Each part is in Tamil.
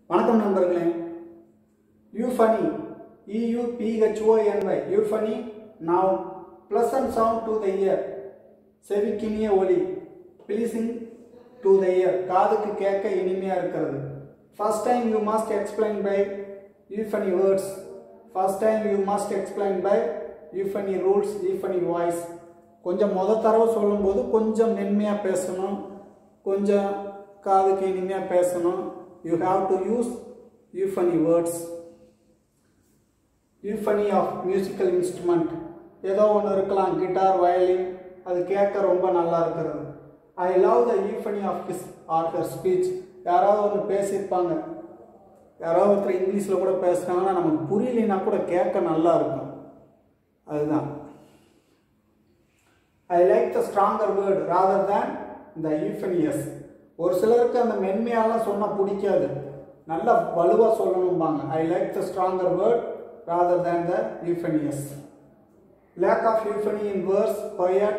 வணக்கம் நண்பர்களே யூஃபனி இயூபிஹெச்ஓஎன்ஒய் யூஃபனி now pleasant sound to the year செவிக்கினிய ஒலி ப்ளீசிங் டு த இயர் காதுக்கு கேட்க இனிமையாக இருக்கிறது first time you must explain by யூஃபனி words first time you must explain by யூஃபனி rules யூஃபனி voice கொஞ்சம் முத தடவை சொல்லும்போது கொஞ்சம் மென்மையாக பேசணும் கொஞ்சம் காதுக்கு இனிமையாக பேசணும் you have to use euphony words euphony of musical instrument ஏதோ ஒன்று இருக்கலாம் கிட்டார் வயலின் அது கேட்க ரொம்ப நல்லா இருக்கிறது I love the euphony of his or her speech யாராவது ஒன்று பேசியிருப்பாங்க யாராவது ஒருத்தர் இங்கிலீஷில் கூட பேசுனாங்கன்னா நமக்கு புரியலைன்னா கூட கேட்க நல்லா இருக்கும் அதுதான் I like the stronger word rather than the euphonious ஒரு சிலருக்கு அந்த மென்மையாலாம் சொன்னால் பிடிக்காது நல்ல வலுவாக சொல்லணும்பாங்க I like the stronger word rather than the euphonious lack of euphony in verse poet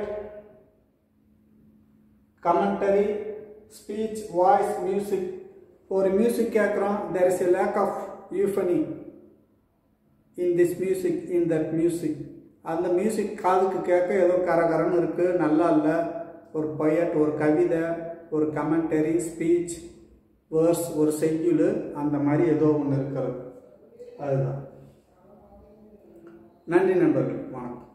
commentary speech voice music ஒரு மியூசிக் கேட்குறோம் there is a lack of euphony in this music in that music அந்த மியூசிக் காதுக்கு கேட்க ஏதோ கரகரன்னு இருக்குது நல்லா இல்லை ஒரு பொயட் ஒரு கவிதை ஒரு கமெண்டரி ஸ்பீச் வேர்ஸ் ஒரு செய்யுள் அந்த மாதிரி ஏதோ ஒன்று இருக்கிறது அதுதான் நன்றி நண்பர்கள் வணக்கம்